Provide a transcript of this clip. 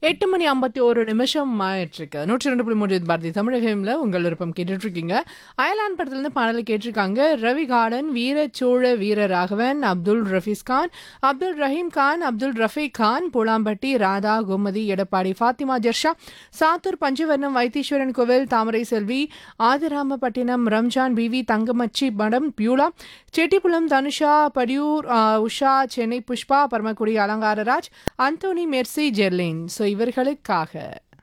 எட்டு மணி ஐம்பத்தி ஒரு நிமிஷம் ஆயிட்டிருக்கு நூற்றி ரெண்டு புள்ளி மூன்று பாரதி தமிழ் ஃபேமில் உங்கள் விருப்பம் கேட்டுட்டு இருக்கீங்க அயலான் படத்துலேருந்து பாடலை கேட்டிருக்காங்க ரவி கார்டன் வீரச்சோழ வீர ராகவன் அப்துல் ரஃபீஸ் கான் அப்துல் ரஹீம் கான் அப்துல் ரஃபீக் கான் பூலாம்பட்டி ராதா கோமதி எடப்பாடி ஃபாத்திமா ஜர்ஷா சாத்தூர் பஞ்சவர்ணம் வைத்தீஸ்வரன் கோவில் தாமரை செல்வி ஆதிராமப்பட்டினம் ரம்ஜான் பிவி தங்கமச்சி மடம் பியூலா செட்டிப்புலம் தனுஷா படியூர் ஆ, Usha Chennai Pushpa Paramakudi Alangararaj Anthony Mercy Jerlin so இவர்களுக்காக